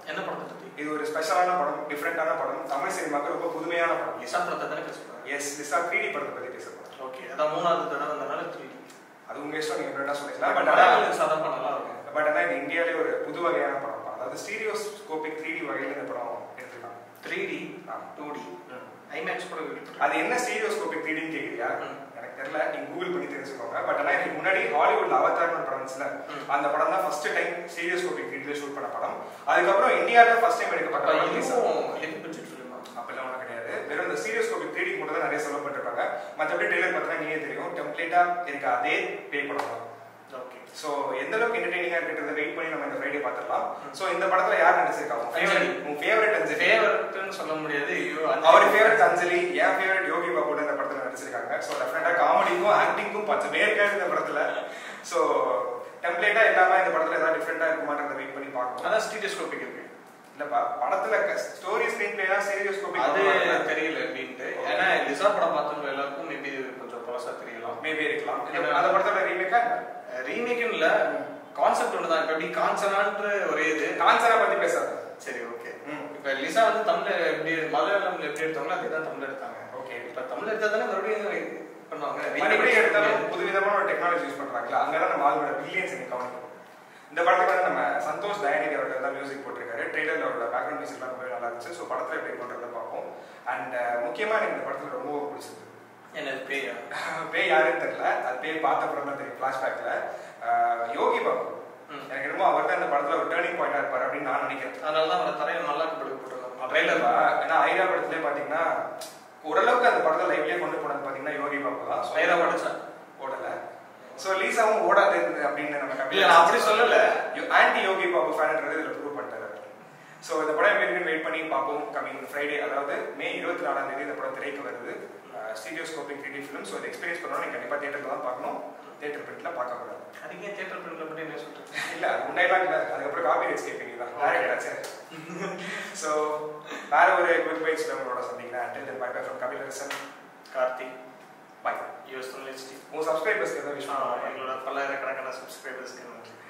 என்ன படத்தை பத்தி இது ஒரு ஸ்பெஷலான படம் டிஃப்ரெண்டான படம் தமிழ் சினிமாக்கு ரொம்ப புதுமையான படம் லிசா படத்தை தானே பேசுறாங்க எஸ் லிசா த்ரீ டி படத்தை பத்தி பேச போறோம் ஓகே அதான் மூணாவது தடவை வந்தனால த்ரீ அது உங்க இஷ்டம் நீங்க ரெண்டா சொல்லிக்கலாம் பட் பட் ஆனால் சாதா படம் நல்லா இருக்கும் பட் ஆனால் இது இந்தியாவிலே ஒரு புது வகையான படம் தான். அதாவது ஸ்டீரியோஸ்கோபிக் த்ரீ டி வகையில் இந்த படம் எடுத்துருக்காங்க த்ரீ டி ஆ. டூ டி ஐமேக்ஸ் கூட இருக்கு அது என்ன ஸ்டீரியோஸ்கோபிக் த்ரீ டின்னு கேட்குறியா ம். எனக்கு தெரியல நீங்க கூகுள் பண்ணி தெரிஞ்சுக்கோங்க பட் ஆனால் இதுக்கு முன்னாடி ஹாலிவுட்ல அவதார்னு ஒரு படம் இருந்துச்சுல ம். அந்த படம் தான் first time stereoscopic three D shoot பண்ண படம் அதுக்கப்புறம் இந்தியாவில் ஃபர்ஸ்ட் டைம் எடுக்கப்பட்ட அப்ப படம் Lisa. இதுவும் ஹெவி பட்ஜெட் ஃபிலிமா அப்பெல்லாம் ஒன்றும் கிடையாது வெறும் இந்த சீரியஸ்கோபிக் த்ரீ டி மட்டும் தான் நிறைய செலவு பண்ணிருக்காங்க மற்றபடி டெய்லர் பார்த்தா நீயே தெரியும் டெம்ப்ளேட்டா இருக்க அதே பே பண்ணலாம் ஓகே ஸோ எந்த அளவுக்கு என்டர்டெய்னிங்காக இருக்கிறத வெயிட் பண்ணி நம்ம இந்த ஃப்ரைடே பார்த்துடலாம் ம். ஸோ இந்த படத்துல யார் நடிச்சிருக்கா உன் அஞ்சலி. ஃபேவரட் உன் ஃபேவரட் அஞ்சலி ஃபேவரட்னு சொல்ல முடியாது ஐயோ அவர் ஃபேவரட் அஞ்சலி என் ஃபேவரட் யோகி பாபு கூட இந்த படத்துல நடிச்சிருக்காங்க ஸோ டெஃபினட்டா காமெடிக்கும் ஆக்டிங்க்கும் பச்சை பேருக்காது இந்த படத்துல ஸோ டெம்ப்ளேட்டா இல்லாம இந்த படத்துல ஏதாவது டிஃப்ரெண்டா இருக்குமான்றத வெயிட் பண்ணி பார்க்கணும் அதான் ஸ்டீரியோஸ்கோபிக் இருக்கு இல்லப்பா படத்துல ஸ்டோரி ஸ்கிரீன் பிளேனா சீரியஸ்கோபிக் அது தெரியல அப்படின்ட்டு ஏன்னா லிசா படம் பார்த்தவங்க எல்லாருக்கும் மேபி கொஞ்சம் பழசா தெரியலாம் மேபி இருக்கலாம் இல்ல, அந்த படத்தோட ரீமேக்கா ரீமேக்குன்னு இல்ல கான்செப்ட் ஒன்று தான் இப்போ எப்படி காஞ்சனான்ற ஒரே இது காஞ்சனா பத்தி பேசாத சரி ஓகே ம். இப்போ லிசா வந்து தமிழ்ல எப்படி மலையாளம்ல எப்படி எடுத்தாங்களோ அதே தான் தமிழ்ல எடுத்தாங்க ஓகே இப்போ தமிழ்ல எடுத்தா தானே மறுபடியும் இது பண்ணுவாங்க மறுபடியும் எடுத்தாலும் புதுவிதமான ஒரு டெக்னாலஜி யூஸ் பண்றாங்களா அங்கதான் நம்ம ஆளோட பில்லியன்ஸ் எனக்கு கவனிக்கும் இந்த படத்துக்கு வந்து நம்ம சந்தோஷ் தயாநிதி அவர்கள் தான் மியூசிக் போட்டிருக்காரு ட்ரெய்லர்ல அவரோட பேக்ரவுண்ட் மியூசிக்லாம் ரொம்பவே நல்லா இருந்துச்சு ஸோ படத்துல எப்படி பண்றதை பார்ப்போம் அண்ட் முக்கியமா எனக்கு இந்த படத்துல ரொம்ப பிடிச்சது என்ன பேயா பேய் யாருன்னு தெரியல அது பேய் பார்த்த அப்புறம் தான் தெரியும் ஃபிளாஷ்பேக்ல யோகி பாபு ம். எனக்கு என்னமோ அவர் தான் இந்த படத்துல ஒரு டேர்னிங் பாயிண்டா இருப்பார் அப்படின்னு நான் நினைக்கிறேன் அதனால தான் அவரை தரையில நல்லா கபடி போட்டுருக்காங்க ட்ரெய்லர்ல ஏன்னா ஐரா படத்துலயே பாத்தீங்கன்னா ஓரளவுக்கு அந்த படத்தை லைவ்லயே கொண்டு போனது பாத்தீங்கன்னா யோகி பாபு தான் So, ஐரா படிச்சா ஓடல சோ லீசாவும் ஓடாது அப்படின்னு நம்ம இல்ல, நான் அப்படி சொல்லல. ஆன்டி யோகி பாபு ஃபேன்ன்றது இதுல ப்ரூவ் பண்ணிட்டாரு சோ இந்த படம் எப்படி இருக்குன்னு வெயிட் பண்ணி பார்ப்போம் கமிங் ஃப்ரைடே அதாவது மே இருபத்தி நாலாம் தேதி இந்த படம் திரைக்கு வருது stereoscopic three D film so இதை எக்ஸ்பீரியன்ஸ் பண்ணணும் நீங்க கண்டிப்பா தியேட்டர்ல தான் பார்க்கணும் தியேட்டர் பிரிண்ட்ல பார்க்க கூடாது அதுக்கே தியேட்டர் பிரிண்ட்ல மட்டும் என்ன சொல்றது இல்ல அது முன்னாடிலாம் இல்ல அதுக்கப்புறம் காப்பி ரைட்ஸ் கேட்பீங்க தான் டேரக்ட் ஆச்சு ஸோ வேற ஒரு குவிக் பைட்ஸ் நம்மளோட சந்திக்கிறேன் until then bye bye from Kabilarasan Karthik by US Tamil உங்க சப்ஸ்கிரைபர்ஸ்க்கு ஏதாவது விஷயம் எங்களோட பல்லாயிரக்கணக்கான சப்ஸ்கிரைபர்ஸ்க்கு நன்றி